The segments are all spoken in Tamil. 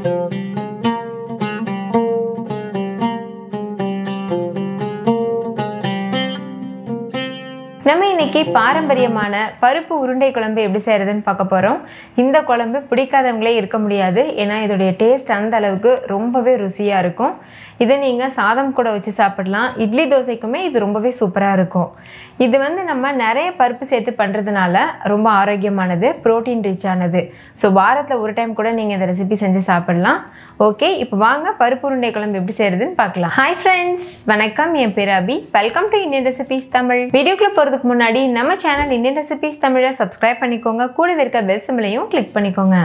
நம்ம இன்னைக்கு பாரம்பரியமான பருப்பு உருண்டை குழம்பு எப்படி செய்கிறதுன்னு பார்க்க போகிறோம் இந்த குழம்பு பிடிக்காதவங்களே இருக்க முடியாது ஏன்னா இதோடைய டேஸ்ட் அந்த அளவுக்கு ரொம்பவே ருசியாக இருக்கும் இதை நீங்கள் சாதம் கூட வச்சு சாப்பிடலாம் இட்லி தோசைக்குமே இது ரொம்பவே சூப்பராக இருக்கும் இது வந்து நம்ம நிறைய பருப்பு சேர்த்து பண்ணுறதுனால ரொம்ப ஆரோக்கியமானது ப்ரோட்டீன் ரிச் ஆனது ஸோ வாரத்தில் ஒரு டைம் கூட நீங்கள் இந்த ரெசிபி செஞ்சு சாப்பிடலாம் ஓகே இப்போ வாங்க பருப்பு உருண்டை குழம்பு எப்படி செய்கிறதுன்னு பார்க்கலாம் ஹாய் ஃப்ரெண்ட்ஸ் வணக்கம் என் பேர் Abhi welcome to Indian recipes Tamil வீடியோக்குள்ள போகிறதுக்கு முன்னாடி நம்ம சேனல் இந்தியன் ரெசிபீஸ் தமிழை சப்ஸ்கிரைப் பண்ணிக்கோங்க கூடவே இருக்க பெல் சிம்பிளையும் கிளிக் பண்ணிக்கோங்க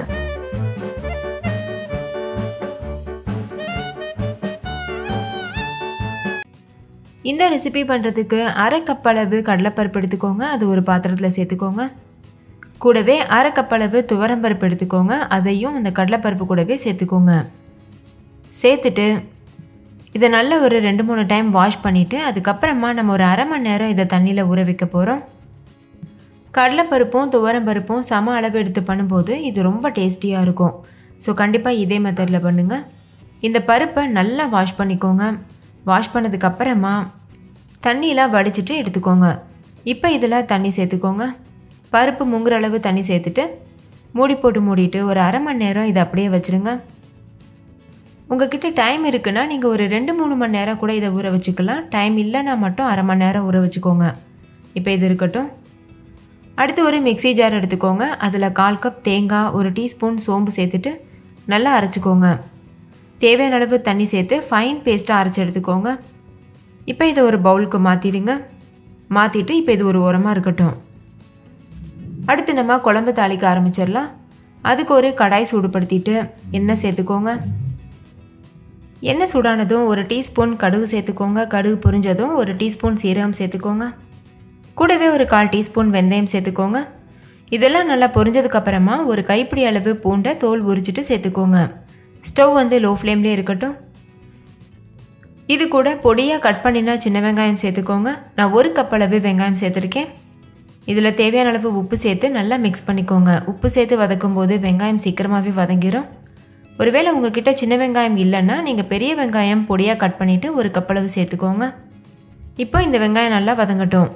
இந்த ரெசிபி பண்ணுறதுக்கு அரை கப் அளவு கடலைப்பருப்பு எடுத்துக்கோங்க அது ஒரு பாத்திரத்தில் சேர்த்துக்கோங்க கூடவே அரை கப் அளவு துவரம்பருப்பு எடுத்துக்கோங்க அதையும் அந்த கடலைப்பருப்பு கூடவே சேர்த்துக்கோங்க சேர்த்துட்டு இதை நல்ல ஒரு ரெண்டு மூணு டைம் வாஷ் பண்ணிவிட்டு அதுக்கப்புறமா நம்ம ஒரு அரை மணி நேரம் இதை தண்ணியில் ஊற வைக்க போகிறோம் கடலைப்பருப்பும் துவரம்பருப்பும் சம அளவு எடுத்து பண்ணும்போது இது ரொம்ப டேஸ்டியாக இருக்கும் ஸோ கண்டிப்பாக இதே மெத்தடில் பண்ணுங்கள் இந்த பருப்பை நல்லா வாஷ் பண்ணிக்கோங்க வாஷ் பண்ணதுக்கப்புறமா தண்ணியெலாம் வடிச்சிட்டு எடுத்துக்கோங்க இப்போ இதில் தண்ணி சேர்த்துக்கோங்க பருப்பு முங்குற அளவு தண்ணி சேர்த்துட்டு மூடி போட்டு மூடிட்டு ஒரு அரை மணி நேரம் இதை அப்படியே வச்சுருங்க உங்ககிட்ட டைம் இருக்குன்னா நீங்கள் ஒரு ரெண்டு மூணு மணி நேரம் கூட இதை ஊற வச்சுக்கலாம் டைம் இல்லைன்னா மட்டும் அரை மணி நேரம் ஊற வச்சுக்கோங்க இப்போ இது இருக்கட்டும் அடுத்து ஒரு மிக்ஸி ஜார் எடுத்துக்கோங்க அதில் கால் கப் தேங்காய் ஒரு டீஸ்பூன் சோம்பு சேர்த்துட்டு நல்லா அரைச்சிக்கோங்க தேவையான அளவு தண்ணி சேர்த்து ஃபைன் பேஸ்ட்டாக அரைச்சி எடுத்துக்கோங்க இப்போ இதை ஒரு பவுலுக்கு மாற்றிடுங்க மாற்றிட்டு இப்போ இது ஒரு உரமாக இருக்கட்டும் அடுத்து நம்ம குழம்பு தாளிக்க ஆரம்பிச்சிடலாம் அதுக்கு ஒரு கடாய் சூடுபடுத்திட்டு எண்ணெய் சேர்த்துக்கோங்க எண்ணெய் சூடானதும் ஒரு டீஸ்பூன் கடுகு சேர்த்துக்கோங்க கடுகு பொரிஞ்சதும் ஒரு டீஸ்பூன் சீரகம் சேர்த்துக்கோங்க கூடவே ஒரு கால் டீஸ்பூன் வெந்தயம் சேர்த்துக்கோங்க இதெல்லாம் நல்லா பொரிஞ்சதுக்கப்புறமா ஒரு கைப்பிடி அளவு பூண்டை தோல் உரிச்சிட்டு சேர்த்துக்கோங்க ஸ்டவ் வந்து லோ ஃப்ளேம்லேயே இருக்கட்டும் இது கூட பொடியாக கட் பண்ணினா சின்ன வெங்காயம் சேர்த்துக்கோங்க நான் ஒரு கப் அளவு வெங்காயம் சேர்த்துருக்கேன் இதில் தேவையான அளவு உப்பு சேர்த்து நல்லா மிக்ஸ் பண்ணிக்கோங்க உப்பு சேர்த்து வதக்கும் போது வெங்காயம் சீக்கிரமாகவே வதங்கிடும் ஒருவேளை உங்ககிட்ட சின்ன வெங்காயம் இல்லைன்னா நீங்கள் பெரிய வெங்காயம் பொடியாக கட் பண்ணிவிட்டு ஒரு கப் அளவு சேர்த்துக்கோங்க இப்போ இந்த வெங்காயம் நல்லா வதங்கட்டும்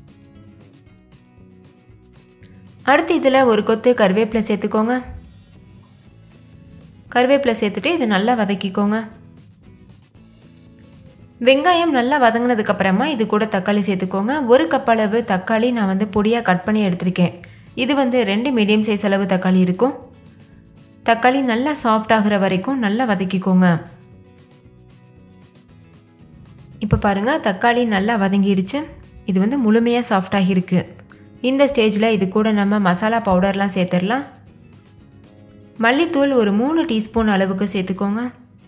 அடுத்து இதில் ஒரு கொத்து கருவேப்பிலை சேர்த்துக்கோங்க கருவேப்பிலை சேர்த்துட்டு இதை நல்லா வதக்கிக்கோங்க வெங்காயம் நல்லா வதங்கினதுக்கப்புறமா இது கூட தக்காளி சேர்த்துக்கோங்க ஒரு கப் அளவு தக்காளி நான் வந்து பொடியாக கட் பண்ணி எடுத்திருக்கேன் இது வந்து ரெண்டு மீடியம் சைஸ் அளவு தக்காளி இருக்கும் தக்காளி நல்லா சாஃப்ட் ஆகிற வரைக்கும் நல்லா வதக்கிக்கோங்க இப்போ பாருங்கள் தக்காளி நல்லா வதங்கிருச்சு இது வந்து முழுமையாக சாஃப்டாகி இருக்கு இந்த ஸ்டேஜில் இது கூட நம்ம மசாலா பவுடர்லாம் சேர்த்துடலாம் மல்லித்தூள் ஒரு மூணு டீஸ்பூன் அளவுக்கு சேர்த்துக்கோங்க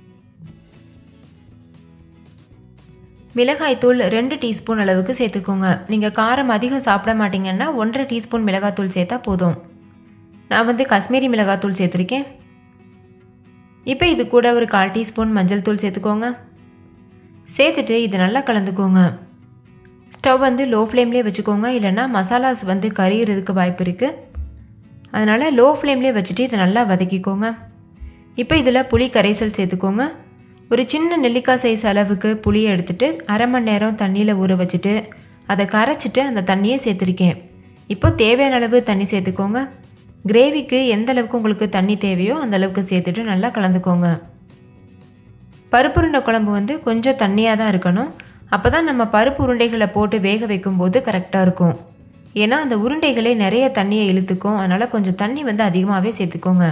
மிளகாய்த்தூள் ரெண்டு டீஸ்பூன் அளவுக்கு சேர்த்துக்கோங்க நீங்கள் காரம் அதிகம் சாப்பிட மாட்டீங்கன்னா ஒன்றரை டீஸ்பூன் மிளகாத்தூள் சேர்த்தா போதும் நான் வந்து காஷ்மீரி மிளகாத்தூள் சேர்த்துருக்கேன் இப்போ இது கூட ஒரு கால் டீஸ்பூன் மஞ்சள் தூள் சேர்த்துக்கோங்க சேர்த்துட்டு இது நல்லா கலந்துக்கோங்க ஸ்டவ் வந்து லோ ஃப்ளேம்லேயே வச்சுக்கோங்க இல்லைன்னா மசாலாஸ் வந்து கறியிறதுக்கு வாய்ப்பு இருக்குது அதனால் லோ ஃப்ளேம்லேயே வச்சுட்டு இதை நல்லா வதக்கிக்கோங்க இப்போ இதில் புளி கரைசல் சேர்த்துக்கோங்க ஒரு சின்ன நெல்லிக்காய் சைஸ் அளவுக்கு புளியை எடுத்துகிட்டு அரை மணி நேரம் தண்ணியில் ஊற வச்சுட்டு அதை கரைச்சிட்டு அந்த தண்ணியை சேர்த்துருக்கேன் இப்போ தேவையான அளவு தண்ணி சேர்த்துக்கோங்க கிரேவிக்கு எந்த அளவுக்கு உங்களுக்கு தண்ணி தேவையோ அந்த அளவுக்கு சேர்த்துட்டு நல்லா கலந்துக்கோங்க பருப்புருண்டை குழம்பு வந்து கொஞ்சம் தண்ணியாக தான் இருக்கணும் அப்போ தான் நம்ம பருப்பு உருண்டைகளை போட்டு வேக வைக்கும்போது கரெக்டாக இருக்கும் ஏன்னா அந்த உருண்டைகளே நிறைய தண்ணியை இழுத்துக்கும் அதனால் கொஞ்சம் தண்ணி வந்து அதிகமாகவே சேர்த்துக்கோங்க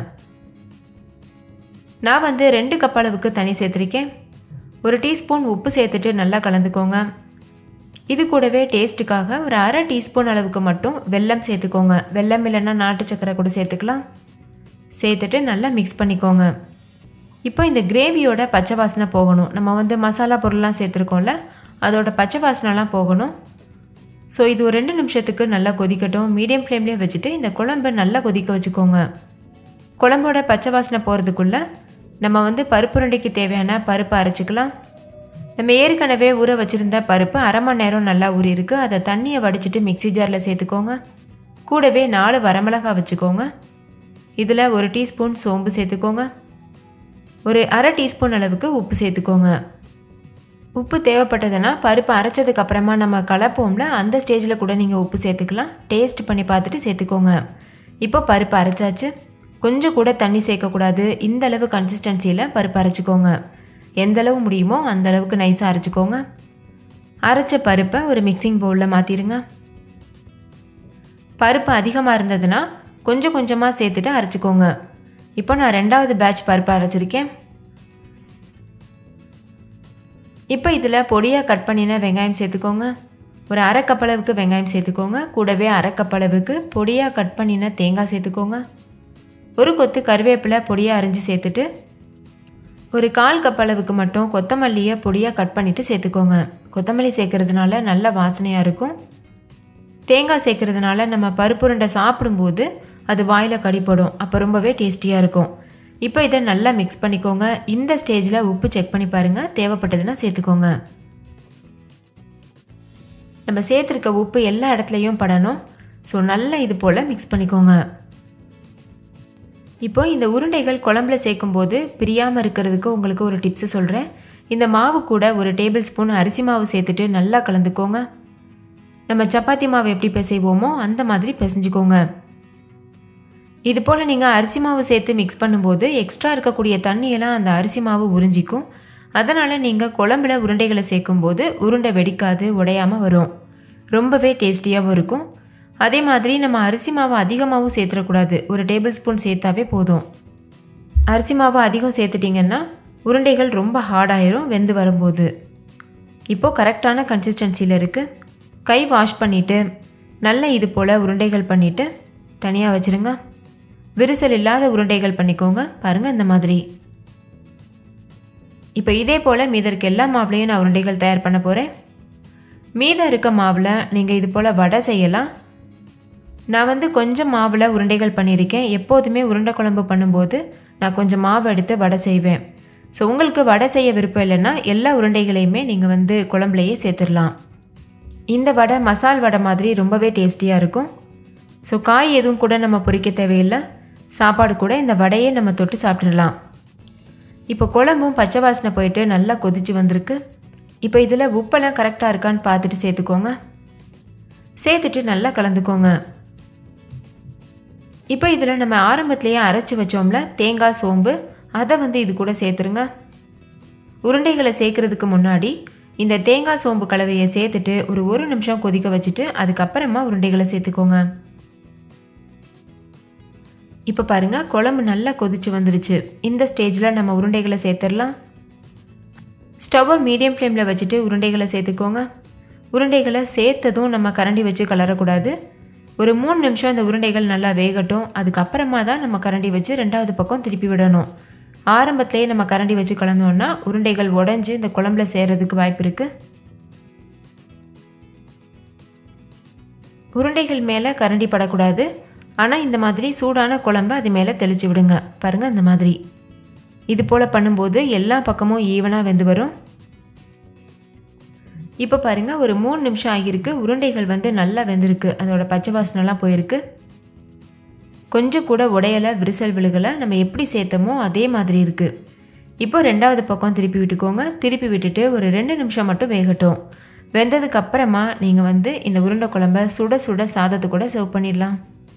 நான் வந்து ரெண்டு கப் அளவுக்கு தண்ணி சேர்த்துருக்கேன் ஒரு டீஸ்பூன் உப்பு சேர்த்துட்டு நல்லா கலந்துக்கோங்க இது கூடவே டேஸ்ட்டுக்காக ஒரு அரை டீஸ்பூன் அளவுக்கு மட்டும் வெல்லம் சேர்த்துக்கோங்க வெல்லம் இல்லைன்னா நாட்டு சக்கரை கூட சேர்த்துக்கலாம் சேர்த்துட்டு நல்லா மிக்ஸ் பண்ணிக்கோங்க இப்போ இந்த கிரேவியோட பச்சை வாசனை போகணும் நம்ம வந்து மசாலா பொருள்லாம் சேர்த்துருக்கோம்ல அதோட பச்சை வாசனைலாம் போகணும் ஸோ இது ஒரு ரெண்டு நிமிஷத்துக்கு நல்லா கொதிக்கட்டும் மீடியம் ஃப்ளேம்லேயே வச்சுட்டு இந்த குழம்பை நல்லா கொதிக்க வச்சுக்கோங்க குழம்போட பச்சை வாசனை போகிறதுக்குள்ளே நம்ம வந்து பருப்புருண்டைக்கு தேவையான பருப்பை அரைச்சிக்கலாம் நம்ம ஏற்கனவே ஊற வச்சுருந்த பருப்பு அரை மணி நேரம் நல்லா ஊறியிருக்கு அதை தண்ணியை வடிச்சிட்டு மிக்ஸி ஜாரில் சேர்த்துக்கோங்க கூடவே நாலு வரமிளகாய் வச்சுக்கோங்க இதில் ஒரு டீஸ்பூன் சோம்பு சேர்த்துக்கோங்க ஒரு அரை டீஸ்பூன் அளவுக்கு உப்பு சேர்த்துக்கோங்க உப்பு தேவைப்பட்டதுன்னா பருப்பு அரைச்சதுக்கு அப்புறமா நம்ம கலப்போம்ல அந்த ஸ்டேஜில் கூட நீங்கள் உப்பு சேர்த்துக்கலாம் டேஸ்ட் பண்ணி பார்த்துட்டு சேர்த்துக்கோங்க இப்போ பருப்பு அரைச்சாச்சு கொஞ்சம் கூட தண்ணி சேர்க்கக்கூடாது இந்த அளவு கன்சிஸ்டன்சியில் பருப்பு அரைச்சிக்கோங்க எந்த அளவு முடியுமோ அந்த அளவுக்கு நைஸாக அரைச்சிக்கோங்க அரைச்ச பருப்பை ஒரு மிக்சிங் பவுலில் மாற்றிடுங்க பருப்பு அதிகமாக இருந்ததுன்னா கொஞ்சம் கொஞ்சமாக சேர்த்துட்டு அரைச்சிக்கோங்க இப்போ நான் ரெண்டாவது பேட்ச் பருப்பு அரைச்சிருக்கேன் இப்போ இதில் பொடியாக கட் பண்ணின வெங்காயம் சேர்த்துக்கோங்க ஒரு அரை கப் அளவுக்கு வெங்காயம் சேர்த்துக்கோங்க கூடவே அரை கப் அளவுக்கு பொடியாக கட் பண்ணின தேங்காய் சேர்த்துக்கோங்க ஒரு கொத்து கருவேப்பிலை பொடியாக அரிஞ்சு சேர்த்துட்டு ஒரு கால் கப் அளவுக்கு மட்டும் கொத்தமல்லியை பொடியாக கட் பண்ணிவிட்டு சேர்த்துக்கோங்க கொத்தமல்லி சேர்க்கறதுனால நல்ல வாசனையாக இருக்கும் தேங்காய் சேர்க்கறதுனால நம்ம பருப்புருண்டை சாப்பிடும்போது அது வாயில் கடிப்படும் அப்போ ரொம்பவே டேஸ்டியாக இருக்கும் இப்போ இதை நல்லா மிக்ஸ் பண்ணிக்கோங்க இந்த ஸ்டேஜில் உப்பு செக் பண்ணி பாருங்கள் தேவைப்பட்டதுன்னா சேர்த்துக்கோங்க நம்ம சேர்த்துருக்க உப்பு எல்லா இடத்துலையும் படணும் ஸோ நல்லா இது போல் மிக்ஸ் பண்ணிக்கோங்க இப்போ இந்த உருண்டைகள் குழம்புல சேர்க்கும்போது பிரியாமல் இருக்கிறதுக்கு உங்களுக்கு ஒரு டிப்ஸு சொல்கிறேன் இந்த மாவு கூட ஒரு டேபிள் ஸ்பூன் அரிசி மாவு சேர்த்துட்டு நல்லா கலந்துக்கோங்க நம்ம சப்பாத்தி மாவு எப்படி பிசைவோமோ அந்த மாதிரி பிசைஞ்சுக்கோங்க இது போல் நீங்கள் அரிசி மாவு சேர்த்து மிக்ஸ் பண்ணும்போது எக்ஸ்ட்ரா இருக்கக்கூடிய தண்ணியெல்லாம் அந்த அரிசி மாவு உறிஞ்சிக்கும் அதனால் நீங்கள் குழம்புல உருண்டைகளை சேர்க்கும்போது உருண்டை வெடிக்காது உடையாமல் வரும் ரொம்பவே டேஸ்டியாகவும் இருக்கும் அதே மாதிரி நம்ம அரிசி மாவு அதிகமாகவும் சேர்த்துடக்கூடாது ஒரு டேபிள் ஸ்பூன் சேர்த்தாவே போதும் அரிசி மாவு அதிகம் சேர்த்துட்டிங்கன்னா உருண்டைகள் ரொம்ப ஹார்டாயிரும் வெந்து வரும்போது இப்போது கரெக்டான கன்சிஸ்டன்சியில் இருக்குது கை வாஷ் பண்ணிவிட்டு நல்ல இது போல் உருண்டைகள் பண்ணிவிட்டு தனியாக வச்சுருங்க விரிசல் இல்லாத உருண்டைகள் பண்ணிக்கோங்க பாருங்கள் இந்த மாதிரி இப்போ இதே போல் மீத இருக்க எல்லா மாவுலேயும் நான் உருண்டைகள் தயார் பண்ண போகிறேன் மீதம் இருக்க மாவில் நீங்கள் இது போல் வடை செய்யலாம் நான் வந்து கொஞ்சம் மாவில் உருண்டைகள் பண்ணியிருக்கேன் எப்போதுமே உருண்டை குழம்பு பண்ணும்போது நான் கொஞ்சம் மாவு எடுத்து வடை செய்வேன் ஸோ உங்களுக்கு வடை செய்ய விருப்பம் இல்லைன்னா எல்லா உருண்டைகளையுமே நீங்கள் வந்து குழம்புலையே சேர்த்துடலாம் இந்த வடை மசால் வடை மாதிரி ரொம்பவே டேஸ்டியாக இருக்கும் ஸோ காய் எதுவும் கூட நம்ம பொரிக்க தேவையில்லை சாப்பாடு கூட இந்த வடையே நம்ம தொட்டு சாப்பிட்றலாம் இப்போ குழம்பும் பச்சை வாசனை போயிட்டு நல்லா கொதிச்சு வந்திருக்கு இப்போ இதில் உப்பெல்லாம் கரெக்டாக இருக்கான்னு பார்த்துட்டு சேர்த்துக்கோங்க சேர்த்துட்டு நல்லா கலந்துக்கோங்க இப்போ இதில் நம்ம ஆரம்பத்துலேயே அரைச்சி வச்சோம்ல தேங்காய் சோம்பு அதை வந்து இது கூட சேர்த்துருங்க உருண்டைகளை சேர்க்குறதுக்கு முன்னாடி இந்த தேங்காய் சோம்பு கலவையை சேர்த்துட்டு ஒரு ஒரு நிமிஷம் கொதிக்க வச்சுட்டு அதுக்கப்புறமா உருண்டைகளை சேர்த்துக்கோங்க இப்போ பாருங்கள் குழம்பு நல்லா கொதிச்சு வந்துருச்சு இந்த ஸ்டேஜில் நம்ம உருண்டைகளை சேர்த்துடலாம் ஸ்டவ்வை மீடியம் ஃப்ளேமில் வச்சுட்டு உருண்டைகளை சேர்த்துக்கோங்க உருண்டைகளை சேர்த்ததும் நம்ம கரண்டி வச்சு கலரக்கூடாது ஒரு மூணு நிமிஷம் இந்த உருண்டைகள் நல்லா வேகட்டும் அதுக்கப்புறமா தான் நம்ம கரண்டி வச்சு ரெண்டாவது பக்கம் திருப்பி விடணும் ஆரம்பத்திலேயே நம்ம கரண்டி வச்சு கலந்தோன்னா உருண்டைகள் உடஞ்சி இந்த குழம்புல சேர்கிறதுக்கு வாய்ப்பு இருக்குது உருண்டைகள் மேலே கரண்டி படக்கூடாது ஆனால் இந்த மாதிரி சூடான குழம்பை அது மேலே தெளித்து விடுங்க பாருங்கள் இந்த மாதிரி இது போல் பண்ணும்போது எல்லா பக்கமும் ஈவனாக வெந்து வரும் இப்போ பாருங்கள் ஒரு மூணு நிமிஷம் ஆகியிருக்கு உருண்டைகள் வந்து நல்லா வெந்திருக்கு அதோட பச்சை வாசனைலாம் போயிருக்கு கொஞ்சம் கூட உடையலை விரிசல் விழுகலை நம்ம எப்படி சேர்த்தோமோ அதே மாதிரி இருக்குது இப்போ ரெண்டாவது பக்கம் திருப்பி விட்டுக்கோங்க திருப்பி விட்டுட்டு ஒரு ரெண்டு நிமிஷம் மட்டும் வேகட்டும் வெந்ததுக்கு அப்புறமா நீங்கள் வந்து இந்த உருண்டை குழம்ப சுட சுட சாதத்தை கூட சர்வ் பண்ணிடலாம்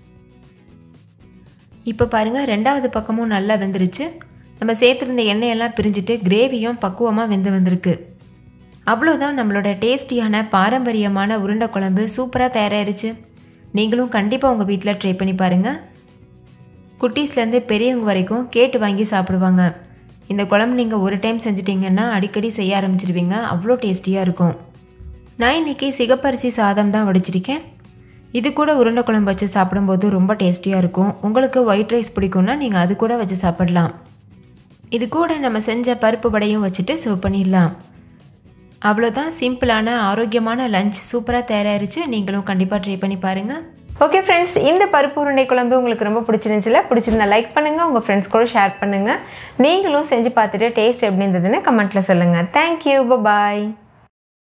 இப்போ பாருங்கள் ரெண்டாவது பக்கமும் நல்லா வெந்துருச்சு நம்ம சேர்த்துருந்த எண்ணெயெல்லாம் பிரிஞ்சுட்டு கிரேவியும் பக்குவமாக வெந்து வந்திருக்கு அவ்வளோதான் நம்மளோட டேஸ்டியான பாரம்பரியமான உருண்டை குழம்பு சூப்பராக தயாராகிருச்சு நீங்களும் கண்டிப்பாக உங்கள் வீட்டில் ட்ரை பண்ணி பாருங்கள் குட்டீஸ்லேருந்து பெரியவங்க வரைக்கும் கேட்டு வாங்கி சாப்பிடுவாங்க இந்த குழம்பு நீங்கள் ஒரு டைம் செஞ்சிட்டிங்கன்னா அடிக்கடி செய்ய ஆரம்பிச்சிடுவீங்க அவ்வளோ டேஸ்டியாக இருக்கும் நான் இன்றைக்கி சிகப்பரிசி சாதம் தான் வடிச்சிருக்கேன் இது கூட உருண்டை குழம்பு வச்சு சாப்பிடும்போது ரொம்ப டேஸ்டியாக இருக்கும் உங்களுக்கு ஒயிட் ரைஸ் பிடிக்கும்னா நீங்கள் அது கூட வச்சு சாப்பிடலாம் இது கூட நம்ம செஞ்ச பருப்பு வடையும் வச்சுட்டு சர்வ் பண்ணிடலாம் அவ்வளோதான் சிம்பிளான ஆரோக்கியமான லஞ்ச் சூப்பராக தயாராகிருச்சு நீங்களும் கண்டிப்பாக ட்ரை பண்ணி பாருங்கள் ஓகே ஃப்ரெண்ட்ஸ் இந்த பருப்பு உருண்டை குழம்பு உங்களுக்கு ரொம்ப பிடிச்சிருந்துச்சுல பிடிச்சிருந்தா லைக் பண்ணுங்கள் உங்கள் ஃப்ரெண்ட்ஸ் கூட ஷேர் பண்ணுங்கள் நீங்களும் செஞ்சு பார்த்துட்டு டேஸ்ட் எப்படி இருந்ததுன்னு கமெண்ட்டில் சொல்லுங்கள் தேங்க்யூ பாய்